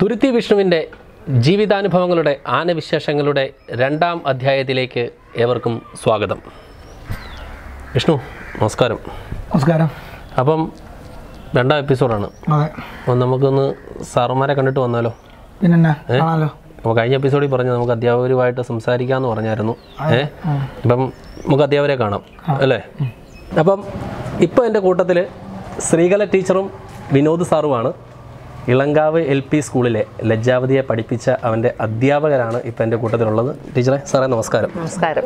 തുരുത്തി വിഷ്ണുവിൻ്റെ ജീവിതാനുഭവങ്ങളുടെ ആനവിശേഷങ്ങളുടെ രണ്ടാം അധ്യായത്തിലേക്ക് ഏവർക്കും സ്വാഗതം വിഷ്ണു നമസ്കാരം നമസ്കാരം അപ്പം രണ്ടാം എപ്പിസോഡാണ് അതെ അപ്പം നമുക്കൊന്ന് സാറുമാരെ കണ്ടിട്ട് വന്നാലോ പിന്നെന്നാ കാണാലോ അപ്പോൾ കഴിഞ്ഞ എപ്പിസോഡിൽ പറഞ്ഞു നമുക്ക് അധ്യാപകരുമായിട്ട് സംസാരിക്കാമെന്ന് പറഞ്ഞായിരുന്നു ഏ അപ്പം നമുക്ക് അധ്യാപകരെ കാണാം അല്ലേ അപ്പം ഇപ്പോൾ എൻ്റെ കൂട്ടത്തിൽ ശ്രീകല ടീച്ചറും വിനോദ് സാറുമാണ് ഇളങ്കാവ് എൽ പി സ്കൂളിലെ ലജ്ജാവതിയെ പഠിപ്പിച്ച അവൻ്റെ അധ്യാപകരാണ് ഇപ്പോൾ എൻ്റെ കൂട്ടത്തിലുള്ളത് ടീച്ചറെ സാറേ നമസ്കാരം നമസ്കാരം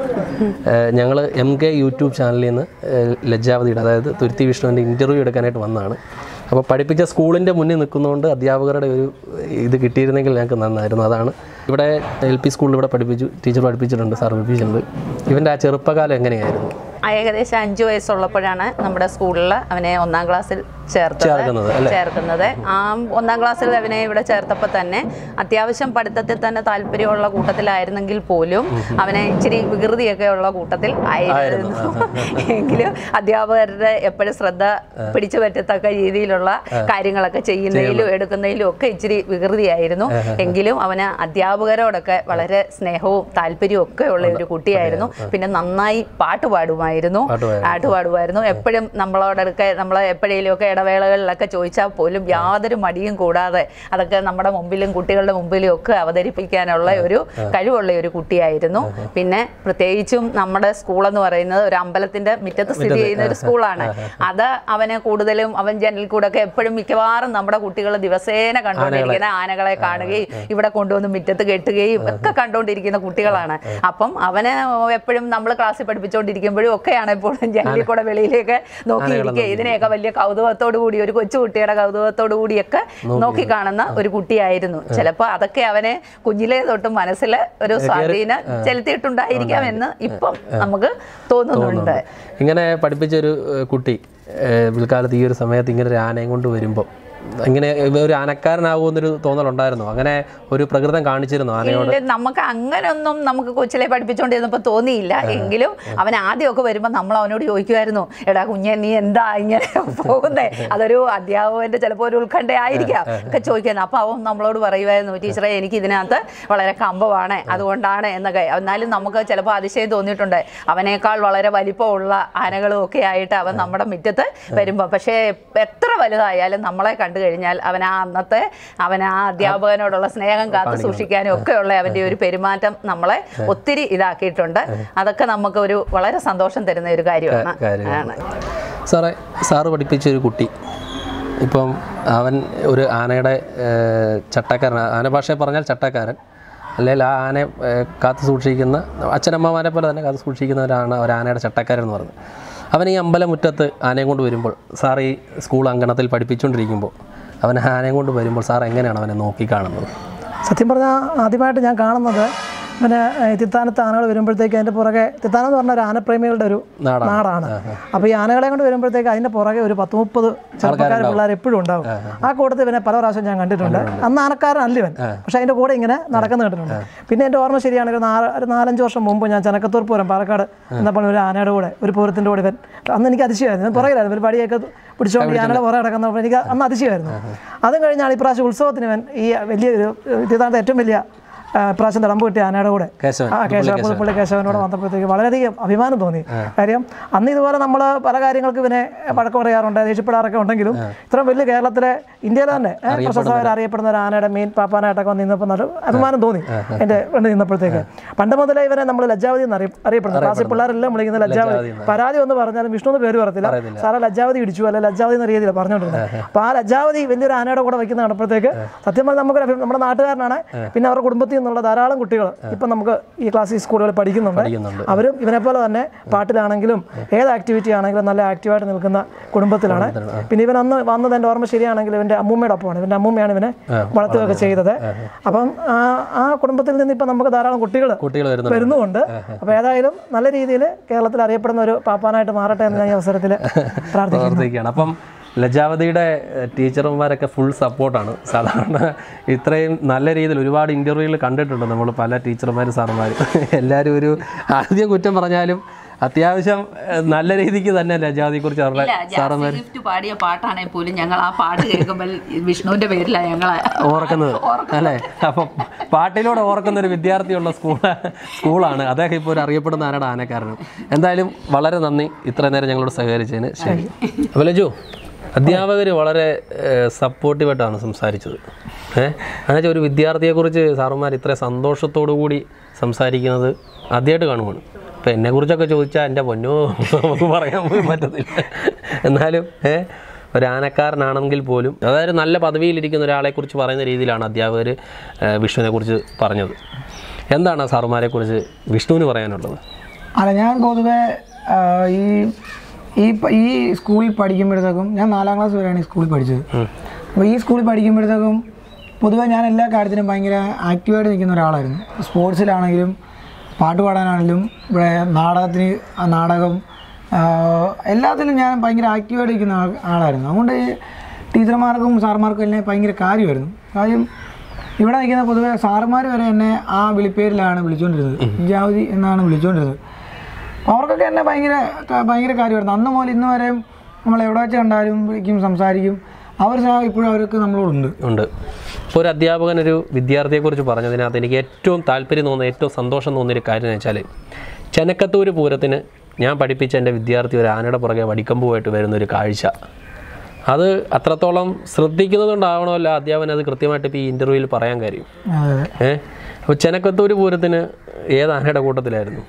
ഞങ്ങൾ എം കെ യൂട്യൂബ് ചാനലിൽ നിന്ന് ഏഹ്, ലജ്ജാവതിയുടെ അതായത് തുരുത്തി വിഷ്ണുവിൻ്റെ ഇൻ്റർവ്യൂ എടുക്കാനായിട്ട് വന്നതാണ് അപ്പോൾ പഠിപ്പിച്ച സ്കൂളിൻ്റെ മുന്നിൽ നിൽക്കുന്നതുകൊണ്ട് അധ്യാപകരുടെ ഒരു ഇത് കിട്ടിയിരുന്നെങ്കിൽ ഞങ്ങൾക്ക് നന്നായിരുന്നു അതാണ് ഇവിടെ എൽ പി സ്കൂളിൽ ഇവിടെ പഠിപ്പിച്ചു ടീച്ചർ പഠിപ്പിച്ചിട്ടുണ്ട് സാർ പഠിപ്പിച്ചിട്ടുണ്ട് ഇവൻ്റെ ആ ചെറുപ്പകാലം എങ്ങനെയായിരുന്നു ആ ഏകദേശം അഞ്ചു വയസ്സുള്ളപ്പോഴാണ് നമ്മുടെ സ്കൂളിൽ അവനെ ഒന്നാം ക്ലാസ്സിൽ ചേർത്തത് ചേർക്കുന്നത് അല്ലേ? ചേർക്കുന്നത് ആ ഒന്നാം ക്ലാസ്സിൽ അവനെ ഇവിടെ ചേർത്തപ്പോൾ തന്നെ അത്യാവശ്യം പഠിത്തത്തിൽ തന്നെ താല്പര്യമുള്ള കൂട്ടത്തിലായിരുന്നെങ്കിൽ പോലും അവനെ ഇച്ചിരി വികൃതിയൊക്കെ ഉള്ള കൂട്ടത്തിൽ ആയിരുന്നു എങ്കിലും അധ്യാപകരുടെ എപ്പോഴും ശ്രദ്ധ പിടിച്ചു പറ്റത്തക്ക രീതിയിലുള്ള കാര്യങ്ങളൊക്കെ ചെയ്യുന്നതിലും എടുക്കുന്നതിലും ഒക്കെ ഇച്ചിരി വികൃതിയായിരുന്നു എങ്കിലും അവന് അധ്യാപകരോടൊക്കെ വളരെ സ്നേഹവും താല്പര്യവും ഒക്കെ ഉള്ള ഒരു കുട്ടിയായിരുന്നു പിന്നെ നന്നായി പാട്ട് പാടുമായിരുന്നു പാട്ടുപാടുമായിരുന്നു. പാട്ട് പാടുമായിരുന്നു എപ്പോഴും നമ്മളോടൊക്കെ നമ്മൾ എപ്പോഴേലും ഒക്കെ ഇടവേളകളിലൊക്കെ ചോദിച്ചാൽ പോലും യാതൊരു മടിയും കൂടാതെ അതൊക്കെ നമ്മുടെ മുമ്പിലും കുട്ടികളുടെ മുമ്പിലും ഒക്കെ അവതരിപ്പിക്കാനുള്ള ഒരു കഴിവുള്ള ഒരു കുട്ടിയായിരുന്നു പിന്നെ പ്രത്യേകിച്ചും നമ്മുടെ സ്കൂൾ എന്ന് പറയുന്നത് ഒരു അമ്പലത്തിന്റെ മുറ്റത്ത് സ്ഥിതി ചെയ്യുന്ന ഒരു സ്കൂളാണ് അത് അവന് കൂടുതലും അവൻ ജനലിൽ കൂടെ ഒക്കെ എപ്പോഴും മിക്കവാറും നമ്മുടെ കുട്ടികൾ ദിവസേന കണ്ടുകൊണ്ടിരിക്കുന്ന ആനകളെ കാണുകയും ഇവിടെ കൊണ്ടുവന്ന് മുറ്റത്ത് കെട്ടുകയും ഒക്കെ കണ്ടുകൊണ്ടിരിക്കുന്ന കുട്ടികളാണ് അപ്പം അവന് എപ്പോഴും നമ്മൾ ക്ലാസ്സിൽ പഠിപ്പിച്ചുകൊണ്ടിരിക്കുമ്പോഴും ഒക്കെയാണ് എപ്പോഴും ജനലിൽ കൂടെ വെളിയിലേക്ക് നോക്കിയിരിക്കുക ഇതിനെയൊക്കെ വലിയ കൗതുകത്തോടു കൂടി ഒരു കൊച്ചു കുട്ടിയുടെ കൗതുകത്തോടു കൂടിയൊക്കെ നോക്കി കാണുന്ന ഒരു കുട്ടിയായിരുന്നു ചിലപ്പോൾ അതൊക്കെ അവനെ കുഞ്ഞിലേ തൊട്ട് മനസ്സിൽ ഒരു സ്വാധീനം ചെലുത്തിയിട്ടുണ്ടായിരിക്കാം എന്ന് ഇപ്പം നമുക്ക് തോന്നുന്നുണ്ട് ഇങ്ങനെ പഠിപ്പിച്ചൊരു ഏഹ്, കുട്ടി ഏഹ്, പിൽക്കാലത്ത് ഈ ഒരു സമയത്ത് ഇങ്ങനെ ഒരു ആനയും കൊണ്ട് വരുമ്പോൾ ഇങ്ങനെ ഒരു ആനക്കാരനാകുമെന്നൊരു തോന്നലുണ്ടായിരുന്നു അങ്ങനെ ഒരു പ്രകൃതം കാണിച്ചിരുന്നു ആനയോട് ഇല്ല, നമുക്ക് അങ്ങനെയൊന്നും നമുക്ക് കൊച്ചിലെ പഠിപ്പിച്ചുകൊണ്ടിരുന്നപ്പോൾ തോന്നിയില്ല എങ്കിലും അവൻ ആദ്യമൊക്കെ വരുമ്പോൾ നമ്മൾ അവനോട് ചോദിക്കുമായിരുന്നു എടാ കുഞ്ഞെ നീ എന്താ ഇങ്ങനെ പോകുന്നേ അതൊരു അധ്യാപകന്റെ ചിലപ്പോൾ ഒരു ഉത്കണ്ഠ ആയിരിക്കാം ഒക്കെ ചോദിക്കുന്നത് അപ്പോൾ അവൻ നമ്മളോട് പറയുമായിരുന്നു ടീച്ചറെ എനിക്ക് ഇതിനകത്ത് വളരെ കമ്പമാണ് അതുകൊണ്ടാണ് എന്നൊക്കെ എന്നാലും നമുക്ക് ചിലപ്പോൾ അതിശയം തോന്നിയിട്ടുണ്ട് അവനേക്കാൾ വളരെ വലിപ്പമുള്ള ആനകളും ഒക്കെ ആയിട്ട് അവൻ നമ്മുടെ മുറ്റത്ത് വരുമ്പോൾ പക്ഷേ എത്ര വലുതായാലും നമ്മളെ കണ്ടു കഴിഞ്ഞാൽ അവൻ ആ അന്നത്തെ അവൻ ആ അധ്യാപകനോടുള്ള സ്നേഹം കാത്തു സൂക്ഷിക്കാനും ഒക്കെയുള്ള അവൻ്റെ ഒരു പെരുമാറ്റം നമ്മളെ ഒത്തിരി ഇതാക്കിയിട്ടുണ്ട് അതൊക്കെ നമുക്ക് ഒരു വളരെ സന്തോഷം തരുന്ന ഒരു കാര്യമാണ് കാര്യമാണ് സാറേ സാറ് പഠിപ്പിച്ച ഒരു കുട്ടി ഇപ്പം അവൻ ഒരു ആനയുടെ ഏഹ്, ചട്ടക്കാരൻ ആന ഭാഷയെ പറഞ്ഞാൽ ചട്ടക്കാരൻ അല്ലെങ്കിൽ ആ ആനയെ ഏഹ്, കാത്തു സൂക്ഷിക്കുന്ന അച്ഛനമ്മമാരെ പോലെ തന്നെ കാത്തു സൂക്ഷിക്കുന്നവരാണ് ഒരു ആനയുടെ ചട്ടക്കാരൻ എന്ന് പറയുന്നത് അവൻ ഈ അമ്പലമുറ്റത്ത് ആനയും കൊണ്ട് വരുമ്പോൾ സാർ ഈ സ്കൂൾ അങ്കണത്തിൽ പഠിപ്പിച്ചുകൊണ്ടിരിക്കുമ്പോൾ അവൻ ആനയും കൊണ്ട് വരുമ്പോൾ സാർ എങ്ങനെയാണ് അവനെ നോക്കി കാണുന്നത് സത്യം പറഞ്ഞാൽ ആദ്യമായിട്ട് ഞാൻ കാണുന്നത് പിന്നെ ഏഹ്, തിത്താനത്ത് ആനകൾ വരുമ്പോഴത്തേക്ക് അതിൻ്റെ പുറകെ തിത്താനം എന്ന് പറഞ്ഞ ഒരു ആനപ്രേമികളുടെ ഒരു നാടാണ്. നാടാണ് അപ്പോൾ ഈ ആനകളെ കൊണ്ട് വരുമ്പോഴത്തേക്ക് അതിൻ്റെ പുറകെ ഒരു പത്ത് മുപ്പത് ചെറുപ്പക്കാർ പിള്ളേർ എപ്പോഴും ഉണ്ടാവും ആ കൂട്ടത്തിൽ ഇവനെ പല പ്രാവശ്യം ഞാൻ കണ്ടിട്ടുണ്ട് അന്ന് ആനക്കാരനല്ല ഇവൻ പക്ഷേ അതിൻ്റെ കൂടെ ഇങ്ങനെ നടക്കുന്ന കണ്ടിട്ടുണ്ട് പിന്നെ എൻ്റെ ഓർമ്മ ശരിയാണെങ്കിൽ ഒരു നാല് ഒരു നാലഞ്ച് വർഷം മുമ്പ് ഞാൻ ചനക്കത്തൂർ പൂരം പാലക്കാട് എന്നപ്പോൾ ഒരു ആനയുടെ കൂടെ ഒരു പൂരത്തിൻ്റെ കൂടെ ഇവൻ അന്ന് എനിക്ക് അതിശയമായിരുന്നു ഇവൻ പുറകിലായിരുന്നു ഒരു പടിയൊക്കെ പിടിച്ചുകൊണ്ട് ഈ ആനയുടെ പുറകെ നടക്കുന്നപ്പോൾ എനിക്ക് അന്ന് അതിശയമായിരുന്നു അതും കഴിഞ്ഞാണ് ഇപ്രാവശ്യം ഉത്സവത്തിന് ഇവൻ ഈ വലിയൊരു തിരുത്താനത്തെ ഏറ്റവും വലിയ ആ, ഇപ്രാവശ്യം തിടമ്പ് കിട്ടിയ ആനയുടെ കൂടെ കേശവൻ ആ കേശവ പുതുപ്പള്ളി കേശവനോട് വന്നപ്പോഴത്തേക്ക് വളരെയധികം അഭിമാനം തോന്നി കാര്യം അന്ന് ഇതുപോലെ നമ്മൾ പല കാര്യങ്ങൾക്ക് ഇവനെ വഴക്ക് പറയാറുണ്ട് ദേഷ്യപ്പെടാറൊക്കെ ഉണ്ടെങ്കിലും ഇത്രയും വലിയ കേരളത്തിലെ ഇന്ത്യയിലെ തന്നെ ഏ, പ്രശസ്തമായിട്ട് അറിയപ്പെടുന്ന ഒരു ആനയുടെ മെയിൻ പാപ്പാനായിട്ടൊക്കെ വന്ന് നിന്നപ്പോൾ നല്ല അഭിമാനം തോന്നി എൻ്റെ വേണ്ടി നിന്നപ്പോഴത്തേക്ക് പണ്ട് മുതലേ ഇവനെ നമ്മൾ ലജ്ജാവതി എന്ന് അറിയ അറിയപ്പെടുന്നു ക്ലാസ്സിൽ പിള്ളേരെല്ലാം വിളിക്കുന്ന ലജ്ജാവതി പരാതി ഒന്ന് പറഞ്ഞാലും വിഷ്ണു എന്ന് പേര് പറയത്തില്ല സാറേ ലജ്ജാവതി ഇടിച്ചു അല്ലെ ലജ്ജാവതി എന്ന രീതിയിൽ പറഞ്ഞുകൊണ്ടിരുന്നത് അപ്പോൾ ആ ലജ്ജാവതി വലിയൊരു ആനയുടെ കൂടെ വയ്ക്കുന്ന കണ്ടപ്പോഴത്തേക്ക് സത്യം പറഞ്ഞാൽ നമുക്കൊരു അഭി- നമ്മുടെ നാട്ടുകാരനാണ് പിന്നെ അവരുടെ കുടുംബത്തിൽ നിന്നുള്ള ധാരാളം കുട്ടികൾ ഇപ്പം നമുക്ക് ഈ ക്ലാസ് ഈ സ്കൂളുകളിൽ പഠിക്കുന്നുണ്ട് പഠിക്കുന്നുണ്ട്. അവരും ഇവനെ പോലെ തന്നെ പാട്ടിലാണെങ്കിലും ഏത് ആക്ടിവിറ്റി ആണെങ്കിലും നല്ല ആക്റ്റീവായിട്ട് നിൽക്കുന്ന കുടുംബത്തിലാണ് പിന്നെ ഇവൻ അന്ന് വന്നത് എൻ്റെ ഓർമ്മ ശരിയാണെങ്കിൽ ഇവൻ്റെ അമ്മൂമ്മയുടെ ഒപ്പമാണ് ഇവൻ്റെ അമ്മൂമ്മയാണ് ഇവനെ വളർത്തുകയൊക്കെ ചെയ്തത് അപ്പം ആ ആ കുടുംബത്തിൽ നിന്ന് ഇപ്പം നമുക്ക് ധാരാളം കുട്ടികൾ കുട്ടികൾ വരുന്നുണ്ട് വരുന്നുമുണ്ട് അപ്പോൾ ഏതായാലും നല്ല രീതിയിൽ കേരളത്തിൽ അറിയപ്പെടുന്ന ഒരു പാപ്പാനായിട്ട് മാറട്ടെ എന്ന് ഞാൻ ഈ അവസരത്തിൽ പ്രാർത്ഥിക്കുന്നു പ്രവർത്തിക്കുകയാണ് അപ്പം ലജാവതിയുടെ ഏഹ്, ടീച്ചർമാരൊക്കെ ഫുൾ സപ്പോർട്ടാണ് സാധാരണ ഇത്രയും നല്ല രീതിയിൽ ഒരുപാട് ഇൻ്റർവ്യൂകൾ കണ്ടിട്ടുണ്ട് നമ്മൾ പല ടീച്ചർമാരും സാറുമാരും എല്ലാവരും ഒരു ആദ്യം കുറ്റം പറഞ്ഞാലും അത്യാവശ്യം ഏഹ്, നല്ല രീതിക്ക് തന്നെ ലജാവതിയെ കുറിച്ച് അവരുടെ സാറന്മാർ ഗിഫ്റ്റ് പാടിയ പാട്ടാണെങ്കിൽ പോലും ഞങ്ങൾ ആ പാട്ട് കേൾക്കുമ്പോൾ വിഷ്ണുവിന്റെ പേരിലാണ് ഞങ്ങൾ ഓർക്കുന്നത് അല്ലേ അപ്പം പാട്ടിലൂടെ ഓർക്കുന്ന ഒരു വിദ്യാർത്ഥിയുള്ള സ്കൂൾ സ്കൂളാണ് അദ്ദേഹം ഇപ്പോൾ ഒരു അറിയപ്പെടുന്ന ആരുടെ ആനക്കാരനും എന്തായാലും വളരെ നന്ദി ഇത്ര നേരം ഞങ്ങളോട് സഹകരിച്ചതിന് ശരി അപ്പോൾ ലജു അധ്യാപകർ വളരെ സപ്പോർട്ടീവായിട്ടാണ് സംസാരിച്ചത് ഏഹ് എന്നുവെച്ചാൽ ഒരു വിദ്യാർത്ഥിയെക്കുറിച്ച് സാറുമാർ ഇത്ര സന്തോഷത്തോടു കൂടി സംസാരിക്കുന്നത് ആദ്യമായിട്ട് കാണുവാണ് ഇപ്പം എന്നെക്കുറിച്ചൊക്കെ ചോദിച്ചാൽ എൻ്റെ പൊന്നോ നമുക്ക് പറയാൻ പോലും പറ്റത്തില്ല എന്നാലും ഏഹ് ഒരു ആനക്കാരനാണെങ്കിൽ പോലും അതായത് നല്ല പദവിയിലിരിക്കുന്ന ഒരാളെക്കുറിച്ച് പറയുന്ന രീതിയിലാണ് അധ്യാപകർ വിഷ്ണുവിനെ കുറിച്ച് പറഞ്ഞത് എന്താണ് സാറുമാരെ കുറിച്ച് വിഷ്ണുവിന് പറയാനുള്ളത് അല്ല ഞാൻ പൊതുവെ ആ, ഈ ഈ പ- ഈ സ്കൂളിൽ പഠിക്കുമ്പോഴത്തേക്കും ഞാൻ നാലാം ക്ലാസ് വരെയാണ് ഈ സ്കൂളിൽ പഠിച്ചത് അപ്പോൾ ഈ സ്കൂളിൽ പഠിക്കുമ്പോഴത്തേക്കും പൊതുവെ ഞാൻ എല്ലാ കാര്യത്തിനും ഭയങ്കര ആക്റ്റീവായിട്ട് നിൽക്കുന്ന ഒരാളായിരുന്നു സ്പോർട്സിലാണെങ്കിലും പാട്ട് പാടാനാണെങ്കിലും ഇവിടെ നാടകത്തിന് ആ നാടകം ആ, എല്ലാത്തിലും ഞാൻ ഭയങ്കര ആക്റ്റീവായിട്ട് നിൽക്കുന്ന ആൾ- ആളായിരുന്നു അതുകൊണ്ട് ഈ ടീച്ചർമാർക്കും സാർമാർക്കും എല്ലാം ഭയങ്കര കാര്യമായിരുന്നു കാര്യം ഇവിടെ നിൽക്കുന്ന പൊതുവെ സാറുമാർ വരെ എന്നെ ആ വിളിപ്പേരിലാണ് വിളിച്ചുകൊണ്ടിരുന്നത് ജാവതി എന്നാണ് വിളിച്ചുകൊണ്ടിരുന്നത് അപ്പോൾ അവർക്കൊക്കെ എന്നെ ഭയങ്കര ക- ഭയങ്കര കാര്യമായിരുന്നു അന്ന് മുതൽ ഇന്ന് വരെ നമ്മൾ എവിടെ വെച്ച് കണ്ടാലും വിളിക്കും സംസാരിക്കും അവർ സ്നേഹം ഇപ്പോഴും അവർക്ക് നമ്മളോടുണ്ട് ഉണ്ട് ഇപ്പോൾ ഒരു അധ്യാപകൻ ഒരു വിദ്യാർത്ഥിയെക്കുറിച്ച് പറഞ്ഞതിനകത്ത് എനിക്ക് ഏറ്റവും താല്പര്യം തോന്നുന്ന ഏറ്റവും സന്തോഷം തോന്നിയൊരു കാര്യം എന്ന് വെച്ചാൽ ചെനക്കത്തൂർ പൂരത്തിന് ഞാൻ പഠിപ്പിച്ച എൻ്റെ വിദ്യാർത്ഥി ഒരു ആനയുടെ പുറകെ വടിക്കമ്പുമായിട്ട് വരുന്ന ഒരു കാഴ്ച അത് അത്രത്തോളം ശ്രദ്ധിക്കുന്നതുകൊണ്ടാവണമല്ലോ അധ്യാപകൻ അത് കൃത്യമായിട്ട് ഇപ്പോൾ ഈ ഇൻ്റർവ്യൂവിൽ പറയാൻ കാര്യം അതെ അതെ ഏഹ് അപ്പോൾ ചെനക്കത്തൂർ പൂരത്തിന് ഏത് ആനയുടെ കൂട്ടത്തിലായിരുന്നു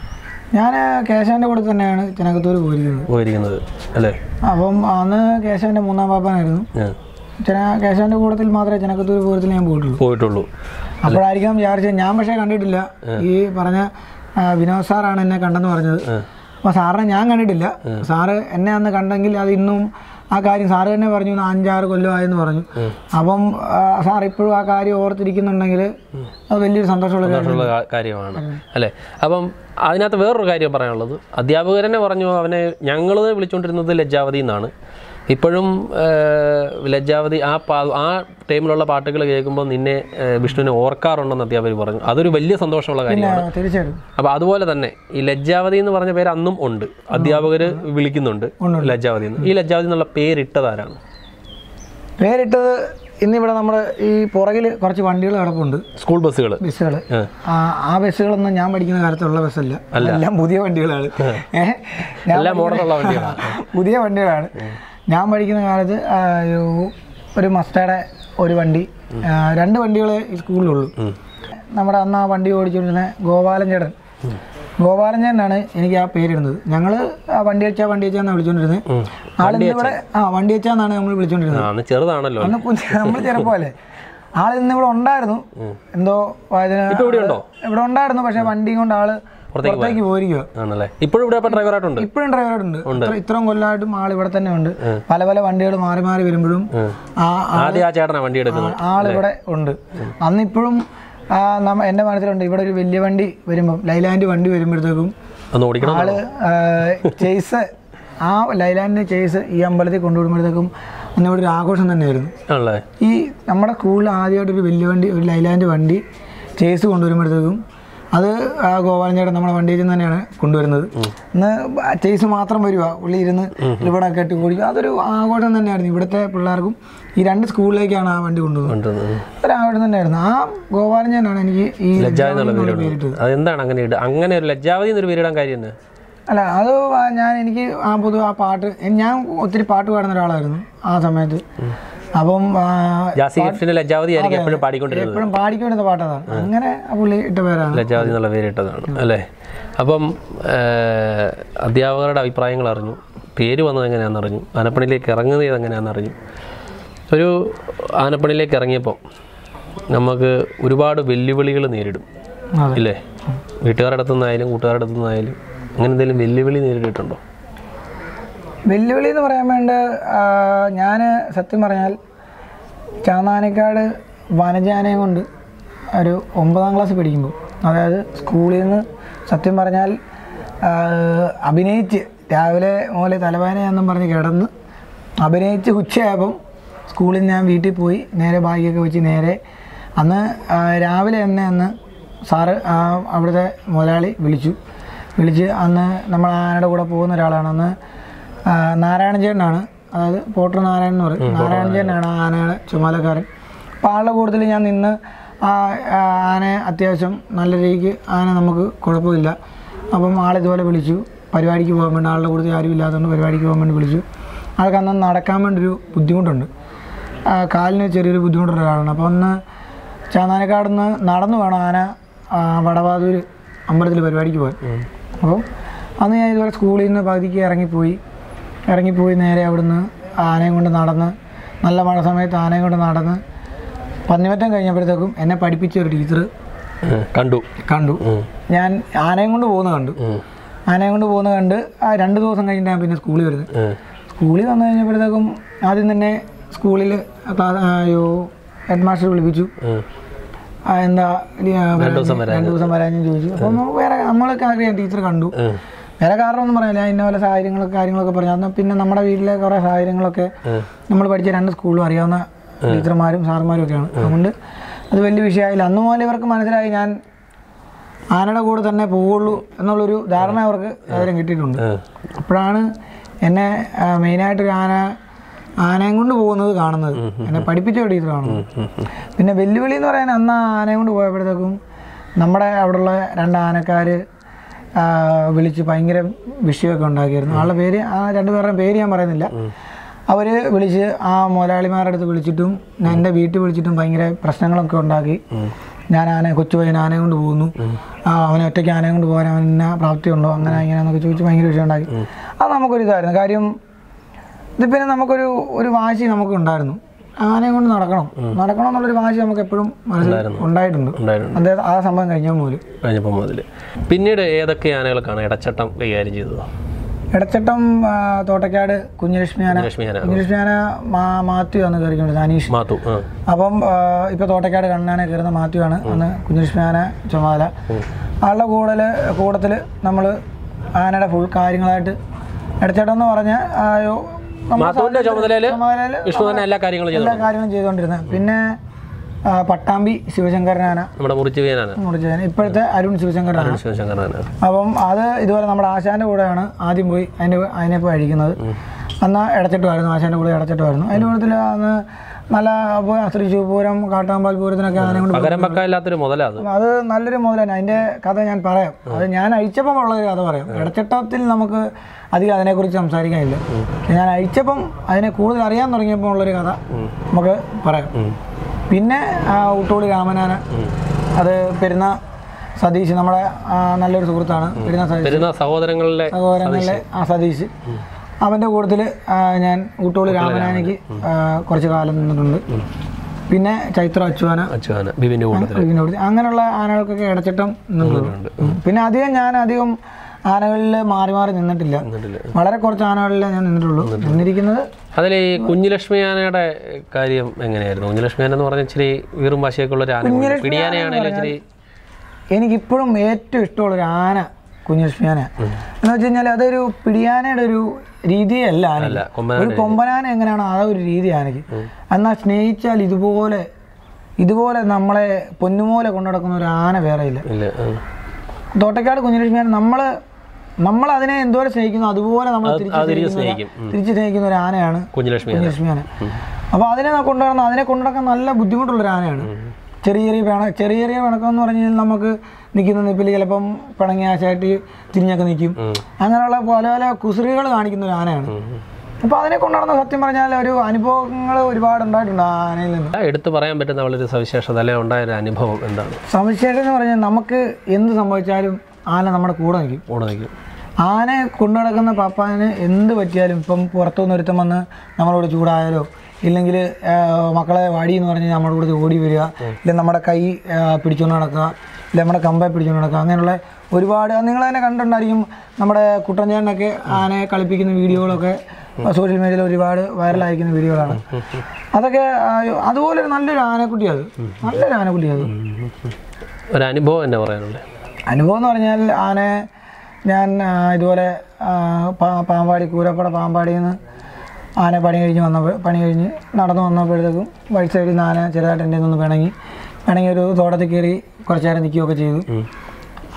ഞാൻ കേശവൻ്റെ കൂടെ തന്നെയാണ് ചെനക്കത്തൂർ പോയിരിക്കുന്നത് പോയിരിക്കുന്നത് അല്ലേ അപ്പം അന്ന് കേശവൻ്റെ മൂന്നാം പാപ്പാനായിരുന്നു ആ, ചെന കേശവൻ്റെ കൂട്ടത്തിൽ മാത്രമേ ചെനക്കത്തൂർ പൂരത്തിൽ ഞാൻ പോയിട്ടുള്ളൂ പോയിട്ടുള്ളൂ അപ്പോഴായിരിക്കും വിചാരിച്ചത് ഞാൻ പക്ഷേ കണ്ടിട്ടില്ല ഈ പറഞ്ഞ ആ, വിനോദ് സാറാണ് എന്നെ കണ്ടെന്ന് പറഞ്ഞത് അപ്പോൾ സാറിനെ ഞാൻ കണ്ടിട്ടില്ല സാറ് എന്നെ അന്ന് കണ്ടെങ്കിൽ അത് ഇന്നും ആ കാര്യം സാറ് തന്നെ പറഞ്ഞു "ഇന്ന് അഞ്ചാറ് കൊല്ലമായെന്ന് പറഞ്ഞു അപ്പം ആ, സാർ ഇപ്പോഴും ആ കാര്യം ഓർത്തിരിക്കുന്നുണ്ടെങ്കിൽ അത് വലിയൊരു സന്തോഷമുള്ള കാര്യം സന്തോഷമുള്ള കാ- കാര്യമാണ് അല്ലേ അപ്പം അതിനകത്ത് വേറൊരു കാര്യം പറയാനുള്ളത് അധ്യാപകർ തന്നെ പറഞ്ഞു അവനെ ഞങ്ങൾ വിളിച്ചുകൊണ്ടിരുന്നത് ലജ്ജാവതി എന്നാണ് ഇപ്പോഴും ഏഹ്, ലജ്ജാവതി ആ പാ ആ ടൈമിലുള്ള പാട്ടുകൾ കേൾക്കുമ്പോൾ നിന്നെ ഏഹ്, വിഷ്ണുവിനെ ഓർക്കാറുണ്ടെന്ന് അധ്യാപകർ പറഞ്ഞു അതൊരു വലിയ സന്തോഷമുള്ള കാര്യമാണ് ആ, തീർച്ചയായിട്ടും അപ്പോൾ അതുപോലെ തന്നെ ഈ ലജ്ജാവതി എന്ന് പറഞ്ഞ പേര് അന്നും ഉണ്ട് അധ്യാപകർ വിളിക്കുന്നുണ്ട് ലജ്ജാവതി എന്ന് ഈ ലജ്ജാവതി എന്നുള്ള പേരിട്ടതാരാണ് പേരിട്ടത് ഇന്നിവിടെ നമ്മുടെ ഈ പുറകിൽ കുറച്ച് വണ്ടികൾ കിടപ്പുണ്ട് സ്കൂൾ ബസ്സുകൾ ബസ്സുകൾ ആ ബസ്സുകളൊന്നും ഞാൻ പഠിക്കുന്ന കാലത്തുള്ള ബസ്സല്ല എല്ലാം പുതിയ വണ്ടികളാണ് ഏഹ് ഞാൻ എല്ലാം പഠിക്കുന്ന- മോഡലുള്ള വണ്ടികളാണ്. പുതിയ വണ്ടികളാണ് ഞാൻ പഠിക്കുന്ന കാലത്ത് ആ, ഒരു- ഒരു മസ്റ്റയുടെ ഒരു വണ്ടി ആ, രണ്ട് വണ്ടികളെ ഈ സ്കൂളിലുള്ളൂ നമ്മുടെ അന്ന് ആ വണ്ടി ഓടിച്ചുകൊണ്ടിരുന്ന ഗോപാലൻ ചേട്ടൻ ഗോപാലൻ ചേട്ടനാണ് എനിക്ക് ആ പേരിടുന്നത് ഞങ്ങൾ ആ വണ്ടി വെച്ചാ വണ്ടി വെച്ചാന്നാണ് വിളിച്ചോണ്ടിരുന്നത് ആളിന്ന് ഇവിടെ ആ വണ്ടി വെച്ചാന്നാണ് നമ്മൾ വിളിച്ചോണ്ടിരുന്നത് ആ അന്ന് ചെറുതാണല്ലോ അന്ന് കുഞ്ഞ് നമ്മൾ ചെറുപ്പമല്ലേ ആള് ഇന്ന് ഇവിടെ ഉണ്ടായിരുന്നു എന്തോ ഇതിന് ഇവിടെ ഉണ്ടോ? ഇവിടെ ഉണ്ടായിരുന്നു പക്ഷെ വണ്ടിയും കൊണ്ട് ആള് പുറത്തേക്ക് പോയിരിക്കുക ആണല്ലേ ഇപ്പോഴും ഇവിടെ അപ്പോൾ ഡ്രൈവറായിട്ടുണ്ട് ഇപ്പോഴും ഡ്രൈവറുണ്ട് ഇത്ര- ഇത്രയും കൊല്ലമായിട്ടും ആൾ ഇവിടെ തന്നെ ഉണ്ട് പല പല വണ്ടികൾ മാറി മാറി വരുമ്പോഴും ആ ആദ്യം ആ ചേട്ടനാ വണ്ടി എടുക്കുന്നത് ആൾ ഇവിടെ ഉണ്ട് അന്ന് ഇപ്പോഴും ആ, നമ്മ എൻ്റെ മനസ്സിലുണ്ട് ഇവിടെ ഒരു വലിയ വണ്ടി വരുമ്പം ലൈലാൻഡ് വണ്ടി വരുമ്പോഴത്തേക്കും ഒന്ന് ഓടിക്കണം ആള് ചേസ് ആ ലൈലാൻഡിൻ്റെ ചേസ് ഈ അമ്പലത്തിൽ കൊണ്ടുവിടുമ്പോഴത്തേക്കും അന്ന് ഇവിടെ ഒരു ആഘോഷം തന്നെയായിരുന്നു ആണല്ലേ ഈ നമ്മുടെ സ്കൂളിൽ ആദ്യമായിട്ട് ഒരു വലിയ വണ്ടി ഒരു ലൈലാൻഡ് വണ്ടി ചേസ് കൊണ്ടുവരുമ്പോഴത്തേക്കും അത് ആ ഗോപാലൻ ചേട്ടൻ നമ്മുടെ വണ്ടിയിൽ നിന്ന് തന്നെയാണ് കൊണ്ടുവരുന്നത് ഇന്ന് ചേസ് മാത്രം വരുക ഉള്ളി ഇരുന്ന് ഇവിടെ കെട്ടി കുടിക്കുക അതൊരു ആഘോഷം തന്നെയായിരുന്നു ഇവിടുത്തെ പിള്ളേർക്കും ഈ രണ്ട് സ്കൂളിലേക്കാണ് ആ വണ്ടി കൊണ്ടുപോകുന്നത് കൊണ്ടുവന്നത് ഒരു ആഘോഷം തന്നെയായിരുന്നു ആ ഗോപാലൻ ചേട്ടനാണ് എനിക്ക് ഈ ലജ്ജാവതി എന്നുള്ള എന്നുള്ള പേരിടുന്നത് അതെന്താണ് അങ്ങനെ ഇടുക അങ്ങനെ ഒരു ലജ്ജാവതി എന്നൊരു പേരിടാൻ കാര്യം തന്നെ അല്ല അത് ഞാൻ എനിക്ക് ആ പൊതുവെ ആ പാട്ട് ഞാൻ ഒത്തിരി പാട്ട് പാടുന്ന ഒരാളായിരുന്നു ആ സമയത്ത് അപ്പം ആ, ജാസി ഗിഫ്റ്റിന്റെ ലജ്ജാവതി ആയിരിക്കും എപ്പോഴും പാടിക്കൊണ്ടിരുന്നത് എപ്പോഴും പാടിക്കൊണ്ടിരുന്ന പാട്ടതാണ് അങ്ങനെ ആ പുള്ളി ഇട്ട പേരാണ് ലജ്ജാവതി എന്നുള്ള പേരിട്ടതാണ് അല്ലേ അപ്പം ഏഹ്, അധ്യാപകരുടെ അഭിപ്രായങ്ങൾ അറിഞ്ഞു പേര് വന്നത് എങ്ങനെയാണെന്ന് അറിഞ്ഞു ആനപ്പണിയിലേക്ക് ഇറങ്ങുന്നത് എങ്ങനെയാണെന്ന് അറിഞ്ഞു ഒരു ആനപ്പണിയിലേക്ക് ഇറങ്ങിയപ്പോൾ നമുക്ക് ഒരുപാട് വെല്ലുവിളികൾ നേരിടും അതെ. ഇല്ലേ വീട്ടുകാരുടെ അടുത്തു നിന്നായാലും കൂട്ടുകാരുടെ അടുത്തു നിന്നായാലും അങ്ങനെ എന്തെങ്കിലും വെല്ലുവിളി നേരിട്ടിട്ടുണ്ടോ വെല്ലുവിളി എന്ന് പറയാൻ വേണ്ട ഞാൻ സത്യം പറഞ്ഞാൽ ചാന്നാനക്കാട് വനജാനയും കൊണ്ട് ഒരു ഒമ്പതാം ക്ലാസ് പഠിക്കുമ്പോൾ അതായത് സ്കൂളിൽ നിന്ന് സത്യം പറഞ്ഞാൽ ആ, അഭിനയിച്ച് രാവിലെ മുതലേ തലവേദനയാണെന്നും പറഞ്ഞ് കിടന്ന് അഭിനയിച്ച് ഉച്ചയായപ്പം സ്കൂളിൽ നിന്ന് ഞാൻ വീട്ടിൽ പോയി നേരെ ബാഗൊക്കെ വെച്ച് നേരെ അന്ന് ആ, രാവിലെ തന്നെ അന്ന് സാറ് ആ, അവിടുത്തെ മുതലാളി വിളിച്ചു വിളിച്ച് അന്ന് നമ്മൾ ആനയുടെ കൂടെ പോകുന്ന ഒരാളാണ് അന്ന് ആ, നാരായണ ചേട്ടനാണ് അതായത് പോട്ടർ നാരായണൻ എന്ന് പറയും നാരായണ ചേട്ടനാണ് ആ ആനയുടെ ചുമതലക്കാരൻ അപ്പോൾ ആളുടെ കൂടുതൽ ഞാൻ നിന്ന് ആ ആ ആനയെ അത്യാവശ്യം നല്ല രീതിക്ക് ആന നമുക്ക് കുഴപ്പമില്ല അപ്പം ആളിതുപോലെ വിളിച്ചു പരിപാടിക്ക് പോകാൻ വേണ്ടി ആളുടെ കൂടുതൽ ആരും ഇല്ലാത്തതുകൊണ്ട് പരിപാടിക്ക് പോകാൻ വേണ്ടി വിളിച്ചു ആൾക്ക് അന്ന് നടക്കാൻ വേണ്ടി ഒരു ബുദ്ധിമുട്ടുണ്ട് ആ, കാലിന് ചെറിയൊരു ബുദ്ധിമുട്ടുള്ള ഒരാളാണ് അപ്പോൾ ഒന്ന് ചാന്നാനക്കാട് നിന്ന് നടന്നു വേണം ആന ആ, വടവാതൂർ അമ്പലത്തിൽ പരിപാടിക്ക് പോകാൻ അപ്പം അന്ന് ഞാൻ ഇതുപോലെ സ്കൂളിൽ നിന്ന് പകുതിക്ക് ഇറങ്ങിപ്പോയി ഇറങ്ങിപ്പോയി നേരെ അവിടുന്ന് ആനയും കൊണ്ട് നടന്ന് നല്ല മഴ സമയത്ത് ആനയും കൊണ്ട് നടന്ന് പന്നിമറ്റം കഴിഞ്ഞപ്പോഴത്തേക്കും എന്നെ പഠിപ്പിച്ച ഒരു ടീച്ചർ ഉം. കണ്ടു കണ്ടു ഞാൻ ആനയും കൊണ്ട് പോകുന്ന കണ്ടു ഉം. ആനയും കൊണ്ട് പോകുന്ന കണ്ട് ആ രണ്ട് ദിവസം കഴിഞ്ഞിട്ടാണ് പിന്നെ സ്കൂളിൽ വരുന്നത് ഉം. സ്കൂളിൽ വന്നു കഴിഞ്ഞപ്പോഴത്തേക്കും ആദ്യം തന്നെ സ്കൂളിൽ ക്ലാസ് അയ്യോ ഹെഡ് മാസ്റ്റർ വിളിപ്പിച്ചു ഉം. ആ, എന്താ ഇനി, ആ, രണ്ട് ദിവസം വരാൻ- രണ്ട് ദിവസം വരാൻ ഞാൻ ചോദിച്ചു അപ്പം വേറെ നമ്മളൊക്കെ അറിയാം ടീച്ചർ കണ്ടു ഉം. വേറെ കാരണമൊന്നും പറയാനില്ല ഇന്ന പോലെ സാഹചര്യങ്ങളൊക്കെ കാര്യങ്ങളൊക്കെ പറഞ്ഞു അന്ന് പിന്നെ നമ്മുടെ വീട്ടിലെ കുറേ സാഹചര്യങ്ങളൊക്കെ നമ്മൾ പഠിച്ച രണ്ട് സ്കൂളിലും അറിയാവുന്ന ടീച്ചർമാരും സാറുമാരും ഒക്കെയാണ് അതുകൊണ്ട് അത് വലിയ വിഷയമായില്ല അന്ന് മുതൽ ഇവർക്ക് മനസ്സിലായി ഞാൻ ആനയുടെ കൂടെ തന്നെ പോവുള്ളൂ എന്നുള്ളൊരു ധാരണ അവർക്ക് അവരും കിട്ടിയിട്ടുണ്ട് ഉം. അപ്പോഴാണ് എന്നെ ആ, മെയിനായിട്ടൊരു ആന ആനയും കൊണ്ട് പോകുന്നത് കാണുന്നത് എന്നെ പഠിപ്പിച്ച ഒരു ടീച്ചർ കാണുന്നത് പിന്നെ വെല്ലുവിളി എന്ന് പറയാൻ അന്ന് ആ ആനയും കൊണ്ട് പോയപ്പോഴത്തേക്കും നമ്മുടെ അവിടെയുള്ള രണ്ട് ആനക്കാർ വിളിച്ച് ഭയങ്കര വിഷയമൊക്കെ ഉണ്ടാക്കിയിരുന്നു ആളുടെ പേര് ആ രണ്ടുപേരുടെയും പേര് ഞാൻ പറയുന്നില്ല അവർ വിളിച്ച് ആ മുതലാളിമാരുടെ അടുത്ത് വിളിച്ചിട്ടും ഞാൻ എൻ്റെ വീട്ടിൽ വിളിച്ചിട്ടും ഭയങ്കര പ്രശ്നങ്ങളൊക്കെ ഉണ്ടാക്കി ഞാൻ ആന കൊച്ചു പയ്യൻ ആനയെ കൊണ്ട് പോകുന്നു ആ അവനെ ഒറ്റയ്ക്ക് ആനയെ കൊണ്ട് പോകാൻ അവൻ എന്നാ പ്രാപ്തിയുണ്ടോ അങ്ങനെ ഇങ്ങനെയെന്നൊക്കെ ചോദിച്ച് ഭയങ്കര വിഷയം ഉണ്ടാക്കി അത് നമുക്കൊരു ഇതായിരുന്നു കാര്യം ഇത് പിന്നെ നമുക്കൊരു ഒരു വാശി നമുക്ക് ഉണ്ടായിരുന്നു ആനയെ കൊണ്ട് നടക്കണം നടക്കണം എന്നുള്ളൊരു വാശി നമുക്ക് എപ്പോഴും മനസ്സിൽ ഉണ്ടായിട്ടുണ്ട് ഉണ്ടായിരുന്നു അദ്ദേഹം ആ സംഭവം കഴിഞ്ഞ മുതൽ കഴിഞ്ഞപ്പോൾ മുതൽ പിന്നീട് ഏതൊക്കെ ആനകൾക്കാണ് ഇടച്ചട്ടം കൈകാര്യം ചെയ്തത് ഇടച്ചട്ടം ആ, തോട്ടക്കാട് കുഞ്ഞലക്ഷ്മി ആന ലക്ഷ്മി ആന കുഞ്ഞലക്ഷ്മി ആന മാ മാത്യു ആണ് കയറിക്കൊണ്ടിരുന്നത് അനീഷ് മാത്തു ആ അപ്പം ആ, ഇപ്പൊ തോട്ടക്കാട് കണ്ണാനെ കയറുന്ന മാത്യു ആണ് അന്ന് കുഞ്ഞലക്ഷ്മി ആന ചുമതല ആളുടെ കൂടല് കൂടത്തിൽ നമ്മൾ ആനയുടെ ഫുൾ കാര്യങ്ങളായിട്ട് ഇടച്ചേട്ടം എന്ന് പറഞ്ഞാൽ മാത്തുവിന്റെ ചുമതലയില് ചുമതലയിൽ വിഷ്ണു തന്നെ എല്ലാ കാര്യങ്ങളും ചെയ്തു എല്ലാ കാര്യങ്ങളും ചെയ്തുകൊണ്ടിരുന്നത് പിന്നെ ആ, പട്ടാമ്പി ശിവശങ്കരനാന നമ്മുടെ മുറിച്ച് വീനാണ് മുറിച്ചതിന് ഇപ്പോഴത്തെ അരുൺ ശിവശങ്കരനാണ് ശിവശങ്കരനാണ് അപ്പം അത് ഇതുപോലെ നമ്മുടെ ആശാന്റെ കൂടെയാണ് ആദ്യം പോയി അതിൻ്റെ അതിനെ പോയി അഴിക്കുന്നത് അന്ന് ഇടച്ചിട്ടുമായിരുന്നു ആശാന്റെ കൂടെ ഇടച്ചിട്ടുമായിരുന്നു അതിൻ്റെ കൂട്ടത്തിൽ അന്ന് നല്ല പൂ- തൃശ്ശൂർ പൂരം കാട്ടാമ്പാൽ പൂരത്തിനൊക്കെ ആനെ കൊണ്ട് പകരം വെക്കാനില്ലാത്തൊരു മുതലാ അത് അത് നല്ലൊരു മുതലാണ് അതിൻ്റെ കഥ ഞാൻ പറയാം അത് ഞാൻ അയച്ചപ്പം ഉള്ള ഒരു കഥ പറയാം ഇടച്ചട്ടത്തിൽ നമുക്ക് അധികം അതിനെക്കുറിച്ച് സംസാരിക്കാനില്ല ഞാൻ അയച്ചപ്പം അതിനെ കൂടുതൽ അറിയാൻ തുടങ്ങിയപ്പോൾ ഉള്ളൊരു കഥ നമുക്ക് പറയാം പിന്നെ ആ, ഊട്ടോളി രാമനാന അത് പെരുന്ന സതീഷ് നമ്മുടെ ആ, നല്ലൊരു സുഹൃത്താണ് പെരുന്ന സതീഷ് വരുന്ന സഹോദരങ്ങളിലെ സഹോദരങ്ങളിലെ ആ സതീഷ് അവൻ്റെ കൂട്ടത്തിൽ ഞാൻ ഊട്ടോളി രാമനാനയ്ക്ക് ആ, കുറച്ച് കാലം നിന്നിട്ടുണ്ട് പിന്നെ ചൈത്ര അച്ചുവാന അച്ചുവാന ബിബിന്റെ കൂട്ടത്തിൽ ഇതിൻ്റെ കൂട്ടത്തിൽ അങ്ങനെയുള്ള ആനകൾക്കൊക്കെ ഇടച്ചിട്ടം നിന്നിട്ടുണ്ട് ഉം. പിന്നെ അധികം ഞാൻ അധികം ആനകളിൽ മാറി മാറി നിന്നിട്ടില്ല വളരെ കുറച്ച് ആനകളിൽ ഞാൻ നിന്നിട്ടുള്ളൂ നിന്നിരിക്കുന്നത് അതിൽ ഈ കുഞ്ഞുലക്ഷ്മി ആനയുടെ കാര്യം എങ്ങനെയായിരുന്നു കുഞ്ഞുലക്ഷ്മി ആന എന്ന് പറഞ്ഞാൽ ഇച്ചിരി വീറും വാശിയൊക്കെ ഉള്ള ഒരു ആന പിടിയാനയാണെങ്കിലും ഇച്ചിരി എനിക്കിപ്പോഴും ഏറ്റവും ഇഷ്ടമുള്ള ഒരു ആന കുഞ്ഞലക്ഷ്മി ആന എന്ന് വെച്ച് കഴിഞ്ഞാൽ അതൊരു പിടിയാനയുടെ ഒരു രീതിയല്ല ആന അല്ല കൊമ്പനാന ഒരു കൊമ്പനാന എങ്ങനെയാണോ ആ ഒരു രീതി ആനയ്ക്ക് എന്നാൽ സ്നേഹിച്ചാൽ ഇതുപോലെ ഇതുപോലെ നമ്മളെ പൊന്നുപോലെ കൊണ്ടു നടക്കുന്ന ഒരു ആന വേറെ ഇല്ല ഇല്ല ആ. തോട്ടക്കാട് കുഞ്ഞലക്ഷ്മിയാൻ നമ്മൾ നമ്മൾ അതിനെ എന്തോരം സ്നേഹിക്കുന്നു അതുപോലെ നമ്മൾ തിരിച്ച് അത് തിരിച്ച് സ്നേഹിക്കുന്ന സ്നേഹിക്കും. ഉം. തിരിച്ച് സ്നേഹിക്കുന്ന ഒരു ആനയാണ് കുഞ്ഞുലക്ഷ്മി ആന കുഞ്ഞലക്ഷ്മിയാന അപ്പോൾ അതിനെ കൊണ്ടുനടന്ന അതിനെ കൊണ്ടുനടക്കാൻ നല്ല ബുദ്ധിമുട്ടുള്ള ഒരു ആനയാണ് ചെറിയ ചെറിയ പിണ ചെറിയ ചെറിയ പിണക്കം എന്ന് പറഞ്ഞു കഴിഞ്ഞാൽ നമുക്ക് നിൽക്കുന്ന നിപ്പിൽ ചിലപ്പം പിണങ്ങിയ ആശായിട്ട് തിരിഞ്ഞൊക്കെ നിൽക്കും അങ്ങനെയുള്ള പല പല കുസൃതികൾ കാണിക്കുന്ന ഒരു ആനയാണ് അപ്പോൾ അതിനെ കൊണ്ടുനടന്ന സത്യം പറഞ്ഞാൽ ഒരു അനുഭവങ്ങൾ ഒരുപാട് ഉണ്ടായിട്ടുണ്ട് ആ ആനയിൽ നിന്ന് ആ, എടുത്തു പറയാൻ പറ്റുന്ന വളരെ സവിശേഷത അല്ലെങ്കിൽ ഉണ്ടായ ഒരു അനുഭവം എന്താണ് സവിശേഷത എന്ന് പറഞ്ഞാൽ നമുക്ക് എന്ത് സംഭവിച്ചാലും ആന നമ്മുടെ കൂടെ നിൽക്കും കൂടെ നിൽക്കും ആനയെ കൊണ്ടു നടക്കുന്ന പപ്പാന് എന്ത് പറ്റിയാലും ഇപ്പം പുറത്തുനിന്ന് ഒരുത്തം വന്ന് നമ്മളോട് ചൂടായാലോ ഇല്ലെങ്കിൽ മക്കളെ വാടി എന്ന് പറഞ്ഞ് നമ്മുടെ കൂടെ ഓടി വരിക ഇല്ലെങ്കിൽ നമ്മുടെ കൈ ആ, പിടിച്ചുകൊണ്ട് നടക്കുക ഇല്ലെങ്കിൽ നമ്മുടെ കമ്പെ പിടിച്ചുകൊണ്ട് നടക്കുക അങ്ങനെയുള്ള ഒരുപാട് നിങ്ങൾ തന്നെ കണ്ടിട്ടുണ്ടായിരിക്കും നമ്മുടെ കുട്ടൻചേട്ടനൊക്കെ ആനയെ കളിപ്പിക്കുന്ന വീഡിയോകളൊക്കെ സോഷ്യൽ മീഡിയയിൽ ഒരുപാട് വൈറലായിരിക്കുന്ന വീഡിയോകളാണ് അതൊക്കെ ആ, അതുപോലെ ഒരു നല്ലൊരു ആനക്കുട്ടിയത് നല്ലൊരു ആനക്കുട്ടിയത് ഒരു അനുഭവം എന്നാ പറയാനുള്ളത് അനുഭവം എന്ന് പറഞ്ഞാൽ ആനെ ഞാൻ ആ, ഇതുപോലെ ആ, പാ- പാമ്പാടി കൂരപ്പട പാമ്പാടിയിൽ നിന്ന് ആന പണി കഴിഞ്ഞ് വന്നപ്പോൾ പണി കഴിഞ്ഞ് നടന്നു വന്നപ്പോഴത്തേക്കും വഴി സൈഡിൽ നിന്ന് ആന ചെറുതായിട്ട് എൻ്റെ നിന്ന് പിണങ്ങി പിണങ്ങി ഒരു തോട്ടത്തിൽ കയറി കുറച്ച് നേരം നിൽക്കുകയൊക്കെ ചെയ്തു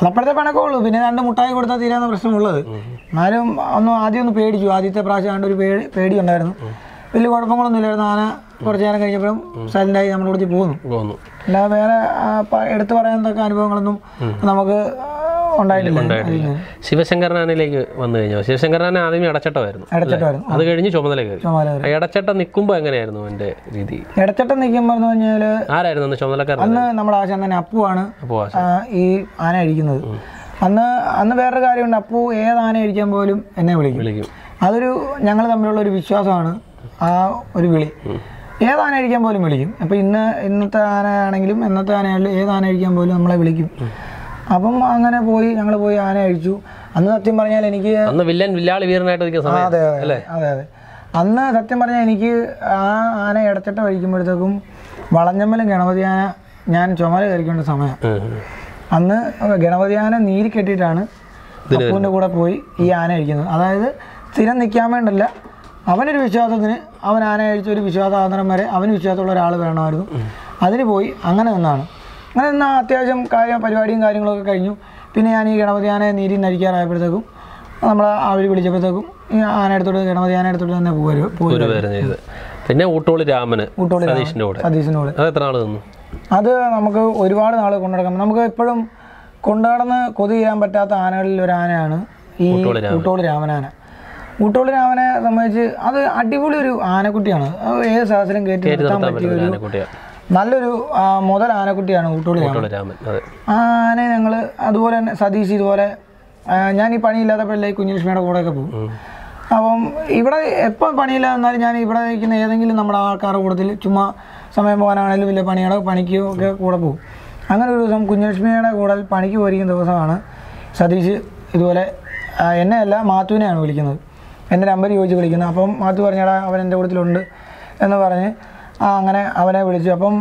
അപ്പോഴത്തെ പണക്കേ ഉള്ളൂ പിന്നെ രണ്ട് മുട്ടായി കൊടുത്താൽ തീരാന്ന പ്രശ്നമുള്ളത് എന്നാലും ഒന്ന് ആദ്യം ഒന്ന് പേടിച്ചു ആദ്യത്തെ പ്രാവശ്യം ആണ്ട് ഒരു പേടി പേടി ഉണ്ടായിരുന്നു വലിയ കുഴപ്പങ്ങളൊന്നും ഇല്ലായിരുന്നു ആന കുറച്ച് നേരം കഴിഞ്ഞപ്പോഴും സൈലൻ്റായി നമ്മുടെ കൂടെ പോകുന്നു തോന്നുന്നു അല്ലാതെ വേറെ ആ, പ- എടുത്തു പറയാനൊക്കെ അനുഭവങ്ങളൊന്നും നമുക്ക് ഉണ്ടായിട്ടില്ല ഉണ്ടായിട്ടില്ല ശിവശങ്കരനാനിലേക്ക് വന്നു കഴിഞ്ഞോ ശിവശങ്കരനാന ആദ്യമേ ഇടച്ചട്ടമായിരുന്നു ഇടച്ചട്ടമായിരുന്നു അത് കഴിഞ്ഞ് ചുമതല കയറി ചുമതല ആ ഇടച്ചട്ടം നിൽക്കുമ്പോൾ എങ്ങനെയായിരുന്നു എൻ്റെ രീതി ഇടച്ചട്ടം നിൽക്കുമ്പോൾ എന്ന് പറഞ്ഞാൽ ആരായിരുന്നു അന്ന് ചുമതലക്കാരൻ അന്ന് നമ്മുടെ ആശാൻ തന്നെ അപ്പുവാണ് അപ്പോൾ ആ, ഈ ആന അഴിക്കുന്നത് അന്ന് അന്ന് വേറൊരു കാര്യമുണ്ട് അപ്പു ഏത് ആന അഴിക്കാൻ പോലും എന്നെ വിളിക്കും വിളിക്കും അതൊരു ഞങ്ങൾ തമ്മിലുള്ള ഒരു വിശ്വാസമാണ് ആ ഒരു വിളി ഏത് ആന അഴിക്കാൻ പോലും വിളിക്കും അപ്പോൾ ഇന്ന് ഇന്നത്തെ ആന ആണെങ്കിലും എന്നത്തെ ആനയാണെങ്കിലും ഏത് ആന അഴിക്കാൻ പോലും നമ്മളെ വിളിക്കും അപ്പം അങ്ങനെ പോയി ഞങ്ങൾ പോയി ആന അഴിച്ചു അന്ന് സത്യം പറഞ്ഞാൽ എനിക്ക് അന്ന് വില്ലൻ വില്ലാളി വീരനായിട്ട് നിൽക്കുന്ന സമയം അതെ അതെ അതെ അതെ അന്ന് സത്യം പറഞ്ഞാൽ എനിക്ക് ആ ആന ഇടച്ചിട്ട് കഴിക്കുമ്പോഴത്തേക്കും വളഞ്ഞമ്മലും ഗണപതി ആന ഞാൻ ചുമല കയറിക്കേണ്ട സമയം ഉം, ഉം. അന്ന് ഗണപതി ആന നീരി കെട്ടിയിട്ടാണ് അപ്പുവിൻ്റെ കൂടെ പോയി ഈ ആന അഴിക്കുന്നത് അതായത് സ്ഥിരം നിൽക്കാൻ വേണ്ടല്ല അവനൊരു വിശ്വാസത്തിന് അവൻ ആന അഴിച്ച ഒരു വിശ്വാസാന്തരം വരെ അവന് വിശ്വാസമുള്ള ഒരാൾ വേണമായിരുന്നു അതിന് പോയി അങ്ങനെ നിന്നാണ് അങ്ങനെ നിന്നാൽ അത്യാവശ്യം കാര്യം പരിപാടിയും കാര്യങ്ങളൊക്കെ കഴിഞ്ഞു പിന്നെ ഞാൻ ഈ ഗണപതി ആനയെ നീരി നരിക്കാറായപ്പോഴത്തേക്കും നമ്മൾ ആ വഴി വിളിച്ചപ്പോഴത്തേക്കും ഈ ആന എടുത്തോട്ട് ഗണപതി ആന എടുത്തോട്ട് തന്നെ പോരും പോയി ഒരു പേരും ചെയ്ത് പിന്നെ ഊട്ടോളി രാമന് ഊട്ടോളി രാമൻ. സതീഷിൻ്റെ കൂടെ സതീശിൻ്റെ കൂടെ അത് എത്ര നാൾ നിന്നു അത് നമുക്ക് ഒരുപാട് നാൾ കൊണ്ടുനടക്കാം നമുക്ക് എപ്പോഴും കൊണ്ടുനടന്ന് കൊതി ചെയ്യാൻ പറ്റാത്ത ആനകളിൽ ഒരു ആനയാണ് ഈ ഊട്ടോളി രാമനാന ഊട്ടോളി രാമനെ സംബന്ധിച്ച് അത് അടിപൊളി ഒരു ആനക്കുട്ടിയാണ് അത് ഏത് സാഹചര്യം കയറ്റി നിർത്താൻ പറ്റിയ ഒരു ആനക്കുട്ടിയാണ് നല്ലൊരു ആ, മുതൽ ആനക്കുട്ടിയാണ് ഊട്ടോളി രാമൻ ഊട്ടോളി രാമൻ അതെ ആ ആനയെ ഞങ്ങൾ അതുപോലെ തന്നെ സതീഷ് ഇതുപോലെ ആ, ഞാൻ ഈ പണിയില്ലാത്തപ്പോഴല്ലേ ഈ കുഞ്ഞലക്ഷ്മിയുടെ കൂടെയൊക്കെ പോകും അപ്പം ഇവിടെ എപ്പോൾ പണിയില്ല എന്നാലും ഞാൻ ഇവിടെ ഇരിക്കുന്ന ഏതെങ്കിലും നമ്മുടെ ആൾക്കാരുടെ കൂട്ടത്തിൽ ചുമ്മാ സമയം പോകാനാണെങ്കിലും വലിയ പണിയുടെ പണിക്കോ ഒക്കെ കൂടെ പോകും അങ്ങനെ ഒരു ദിവസം കുഞ്ഞലക്ഷ്മിയുടെ കൂടെ പണിക്ക് പോയിരിക്കുന്ന ദിവസമാണ് സതീഷ് ഇതുപോലെ ആ, എന്നെ അല്ല മാത്തുവിനെയാണ് വിളിക്കുന്നത് എൻ്റെ നമ്പർ ചോദിച്ച് വിളിക്കുന്നത് അപ്പം മാത്തു പറഞ്ഞാടാ അവൻ എൻ്റെ കൂട്ടത്തിലുണ്ട് എന്ന് പറഞ്ഞ് ആ അങ്ങനെ അവനെ വിളിച്ചു അപ്പം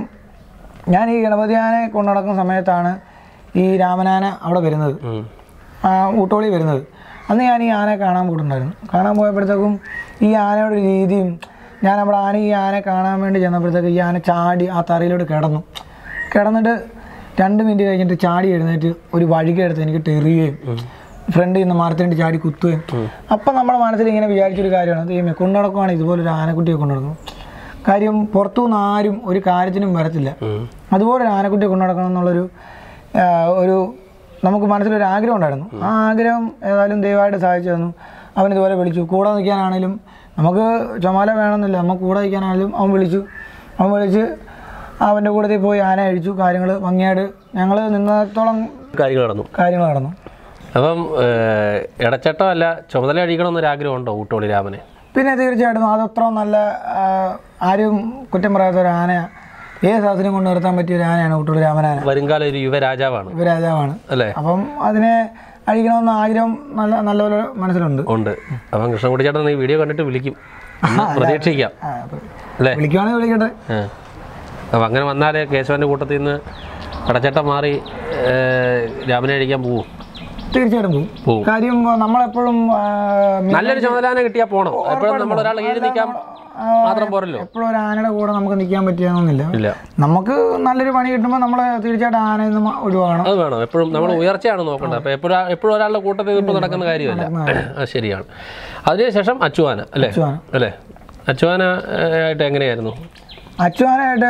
ഞാൻ ഈ ഗണപതി ആനയെ കൊണ്ടു നടക്കുന്ന സമയത്താണ് ഈ രാമനാന അവിടെ വരുന്നത് ഉം. ആ ഊട്ടോളി വരുന്നത് അന്ന് ഞാൻ ഈ ആനയെ കാണാൻ പോയിട്ടുണ്ടായിരുന്നു കാണാൻ പോയപ്പോഴത്തേക്കും ഈ ആനയുടെ ഒരു രീതിയും ഞാൻ അവിടെ ആന ഈ ആനയെ കാണാൻ വേണ്ടി ചെന്നപ്പോഴത്തേക്ക് ഈ ആന ചാടി ആ തറയിലോട്ട് കിടന്നു കിടന്നിട്ട് രണ്ട് മിനിറ്റ് കഴിഞ്ഞിട്ട് ചാടി എഴുന്നേറ്റ് ഒരു വഴിക്കെടുത്ത് എനിക്ക് ടെറിയുകയും ഫ്രണ്ടിൽ നിന്ന് മരത്തിനിട്ട് ചാടി കുത്തുകയും അപ്പം നമ്മുടെ മനസ്സിൽ ഇങ്ങനെ വിചാരിച്ചൊരു കാര്യമാണ് ദൈവമേ കൊണ്ടു നടക്കുവാണ് ഇതുപോലൊരു ആനക്കുട്ടിയെ കൊണ്ടു നടക്കും കാര്യം പുറത്തുനിന്ന് ആരും ഒരു കാര്യത്തിനും വരത്തില്ല അതുപോലെ ഒരു ആനക്കുട്ടിയെ കൊണ്ടു നടക്കണം എന്നുള്ളൊരു ആ, ഒരു നമുക്ക് മനസ്സിലൊരു ആഗ്രഹം ഉണ്ടായിരുന്നു ആ ആഗ്രഹം ഏതായാലും ദയവായിട്ട് സാധിച്ചു തന്നു അവൻ ഇതുപോലെ വിളിച്ചു കൂടെ നിൽക്കാനാണെങ്കിലും നമുക്ക് ചുമല വേണമെന്നില്ല നമുക്ക് കൂടെ നിൽക്കാനാണെങ്കിലും അവൻ വിളിച്ചു അവൻ വിളിച്ച് അവൻ്റെ കൂട്ടത്തിൽ പോയി ആന അഴിച്ചു കാര്യങ്ങൾ ഭംഗിയായിട്ട് ഞങ്ങൾ നിന്നിടത്തോളം കാര്യങ്ങൾ നടന്നു കാര്യങ്ങൾ നടന്നു അപ്പം ഏഹ്, ഇടച്ചട്ടം അല്ല ചുമതല അടിക്കണമെന്നൊരു ആഗ്രഹം ഉണ്ടോ ഊട്ടോളി രാമന് പിന്നെ തീർച്ചയായിട്ടും അതത്ര നല്ല ആ, ആരും കുറ്റം പറയാത്ത ഒരു ആന ഏത് സാധനം കൊണ്ട് നിർത്താൻ പറ്റിയ ഒരു ആനയാണ് കുട്ടുള്ളി രാമനാന വരുംകാല ഒരു യുവരാജാവാണ് യുവരാജാവാണ് അല്ലേ അപ്പം അതിനെ അഴിക്കണമെന്ന ആഗ്രഹം നല്ല നല്ലപോലെ മനസ്സിലുണ്ട് ഉണ്ട് അപ്പം കൃഷ്ണൻകുട്ടി ചേട്ടൻ ഈ വീഡിയോ കണ്ടിട്ട് വിളിക്കും എന്ന് പ്രതീക്ഷിക്കാം ആ, അപ്പൊ അല്ലേ വിളിക്കുവാണെങ്കിൽ വിളിക്കട്ടെ ആ. അപ്പം അങ്ങനെ വന്നാൽ കേശവൻ്റെ കൂട്ടത്തിൽ നിന്ന് ഇടച്ചട്ടം മാറി ഏഹ്, രാമനെ അടിക്കാൻ പോവും തീർച്ചയായിട്ടും പോകും പോവും. കാര്യം നമ്മളെപ്പോഴും ആ, മി- നല്ലൊരു ചുമതലാന കിട്ടിയാൽ പോകണം എപ്പോഴും നമ്മൾ ഒരാൾ കീഴിൽ നിൽക്കാൻ ആ, മാത്രം പോരല്ലോ എപ്പോഴും ഒരു ആനയുടെ കൂടെ നമുക്ക് നിൽക്കാൻ പറ്റിയെന്നൊന്നുമില്ല ഇല്ല നമുക്ക് നല്ലൊരു പണി കിട്ടുമ്പോൾ നമ്മൾ തീർച്ചയായിട്ടും ആനയിൽ നിന്ന് മ- ഒഴിവാകണം അത് വേണം എപ്പോഴും നമ്മൾ ഉയർച്ചയാണ് നോക്കേണ്ടത് അപ്പോൾ എപ്പോഴും എപ്പോഴും ഒരാളുടെ കൂട്ടത്തിൽ ഇപ്പോൾ നടക്കുന്ന കാര്യമല്ല അത് ശരിയാണ് അതിനുശേഷം അച്ചുവാന അല്ലേ അച്ചുവാന. അല്ലേ അച്ചുവാന ഏഹ്, ആയിട്ട് എങ്ങനെയായിരുന്നു അച്ചുവാനായിട്ട്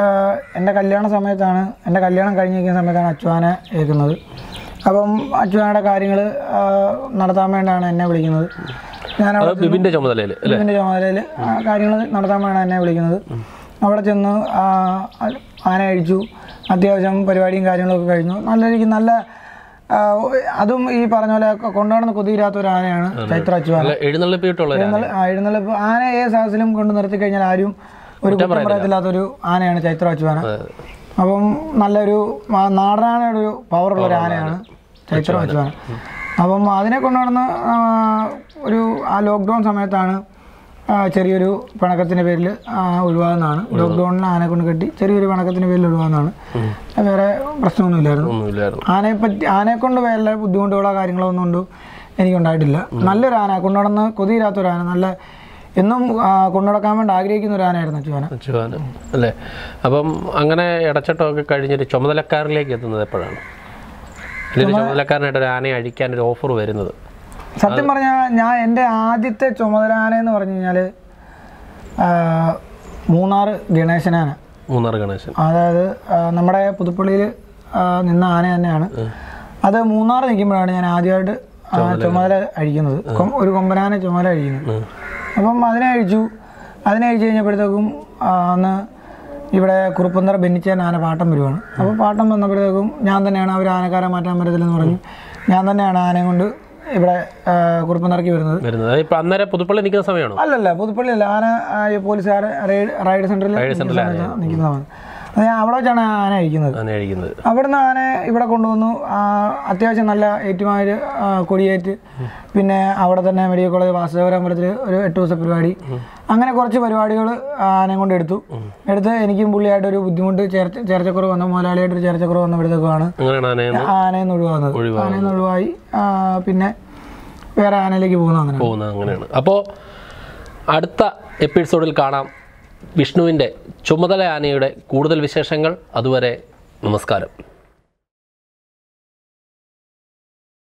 എൻ്റെ കല്യാണ സമയത്താണ് എൻ്റെ കല്യാണം കഴിഞ്ഞിരിക്കുന്ന സമയത്താണ് അച്ചുവാന ഏൽക്കുന്നത് അപ്പം അച്ചുവാനയുടെ കാര്യങ്ങൾ നടത്താൻ വേണ്ടിയാണ് എന്നെ വിളിക്കുന്നത് ഞാൻ അവിടെ അത് ബിബിൻ്റെ ചുമതലയിൽ അല്ലേ ഇതിൻ്റെ ചുമതലയിൽ കാര്യങ്ങൾ നടത്താൻ വേണ്ടിയാണ് എന്നെ വിളിക്കുന്നത് അവിടെ ചെന്ന് ആ, ആന അഴിച്ചു അത്യാവശ്യം പരിപാടിയും കാര്യങ്ങളൊക്കെ കഴിഞ്ഞു നല്ല രീതിക്ക് നല്ല ആ, അതും ഈ പറഞ്ഞ പോലെ കൊണ്ടുനടന്ന് കൊതിയില്ലാത്ത ഒരു ആനയാണ് ചൈത്ര അച്ചുവാന നല്ല എഴുന്നള്ളിപ്പിട്ടുള്ള എഴുന്നള്ള- ആ, എഴുന്നള്ളിപ്പ് ആന ഏത് സാഹചര്യം കൊണ്ട് നിർത്തി കഴിഞ്ഞാൽ ആരും ഒരു കുറ്റം പറയത്തില്ലാത്തൊരു ആനയാണ് ചൈത്ര അച്ചുവാന അപ്പം നല്ലൊരു ആ, നാടനാനയുടെ ഒരു പവറുള്ള ഒരു ആനയാണ് ചൈത്ര അച്ചുവാന അപ്പം അതിനെ കൊണ്ടുനടന്ന് ആ, ഒരു ആ ലോക്ക്ഡൗൺ സമയത്താണ് ആ, ചെറിയൊരു പിണക്കത്തിൻ്റെ പേരിൽ ഒഴിവാകുന്നതാണ് ലോക്ക്ഡൗണിൽ ആനയെ കൊണ്ട് കെട്ടി ചെറിയൊരു പിണക്കത്തിൻ്റെ പേരിൽ ഒഴിവാകുന്നതാണ് വേറെ പ്രശ്നമൊന്നുമില്ലായിരുന്നു ഒന്നുമില്ലായിരുന്നു ആനയെ പറ്റി ആനയെ കൊണ്ട് വല്ല ബുദ്ധിമുട്ടുകളോ കാര്യങ്ങളോ ഒന്നും കൊണ്ട് എനിക്കുണ്ടായിട്ടില്ല നല്ലൊരു ആന കൊണ്ടുനടന്ന് കൊതിയില്ലാത്തൊരു ആന നല്ല എന്നും ആ, കൊണ്ടുനടക്കാൻ വേണ്ടി ആഗ്രഹിക്കുന്ന ഒരു ആനയായിരുന്നു അച്ചുവാന അച്ചുവാന അല്ലേ അപ്പം അങ്ങനെ ഇടച്ചട്ടമൊക്കെ കഴിഞ്ഞിട്ട് ചുമതലക്കാരിലേക്ക് എത്തുന്നത് എപ്പോഴാണ് ഇതിൽ ചുമതലക്കാരനായിട്ട് ഒരു ആനയെ അഴിക്കാൻ ഒരു ഓഫർ വരുന്നത് സത്യം പറഞ്ഞാൽ ഞാൻ എൻ്റെ ആദ്യത്തെ ചുമതലാന എന്ന് പറഞ്ഞു കഴിഞ്ഞാൽ മൂന്നാർ ഗണേശനാന മൂന്നാർ ഗണേശൻ അതായത് ആ, നമ്മുടെ പുതുപ്പള്ളിയിൽ നിന്ന ആന തന്നെയാണ് അത് മൂന്നാർ നിൽക്കുമ്പോഴാണ് ഞാൻ ആദ്യമായിട്ട് ആ, ചുമതല അഴിക്കുന്നത് കൊ- ഒരു കൊമ്പനാന ചുമതല അഴിക്കുന്നത് അപ്പം അതിനെ അഴിച്ചു അതിനെ അഴിച്ചു കഴിഞ്ഞപ്പോഴത്തേക്കും ആ, അന്ന് ഇവിടെ കുറുപ്പന്തറ ബെന്നിച്ചാൻ ആന പാട്ടം വരുവാണ് അപ്പോൾ പാട്ടം വന്നപ്പോഴത്തേക്കും ഞാൻ തന്നെയാണ് അവർ ആനക്കാരെ മാറ്റാൻ പറ്റത്തില്ലെന്ന് പറഞ്ഞു ഞാൻ തന്നെയാണ് ആനയും കൊണ്ട് ഇവിടെ ആ, കുറുപ്പന്തറയ്ക്ക് വരുന്നത് വരുന്നത് ഇപ്പൊ അന്നേരം പുതുപ്പള്ളി നിൽക്കുന്ന സമയമാണോ അല്ലല്ല പുതുപ്പള്ളി അല്ല ആന ആ, ഈ പോലീസുകാർ റൈഡ് റൈഡ് സെന്ററിൽ നിൽക്കുന്നതാണ് അത് ഞാൻ അവിടെ വെച്ചാണ് ആന അഴിക്കുന്നത് ആന അഴിക്കുന്നത് അവിടുന്ന് ആന ഇവിടെ കൊണ്ടുവന്നു ആ, അത്യാവശ്യം നല്ല ഏറ്റുമാര് ആ, കൊടിയേറ്റ് പിന്നെ അവിടെ തന്നെ മെഡിക്കൽ കോളേജ് വാസുദേവരാമ്പലത്തിൽ ഒരു എട്ട് ദിവസത്തെ പരിപാടി അങ്ങനെ കുറച്ച് പരിപാടികൾ ആനയും കൊണ്ട് എടുത്തു എടുത്ത് എനിക്കും പുള്ളിയായിട്ട് ഒരു ബുദ്ധിമുട്ട് ചേർച്ച ചേർച്ചക്കുറവ് വന്ന മുതലാളിയായിട്ട് ഒരു ചേർച്ചക്കുറവ് വന്നപ്പോഴത്തേക്കാണ് അങ്ങനെയാണ് ആനയെന്ന് ആനയിൽ നിന്ന് ഒഴിവാകുന്നത് ആനയിൽ നിന്ന് ഒഴിവായി ആ, പിന്നെ വേറെ ആനയിലേക്ക് പോകുന്നു അങ്ങനെ പോകുന്നത് അങ്ങനെയാണ് അപ്പോൾ അടുത്ത എപ്പിസോഡിൽ കാണാം വിഷ്ണുവിൻ്റെ ചുമതല ആനയുടെ കൂടുതൽ വിശേഷങ്ങൾ അതുവരെ നമസ്കാരം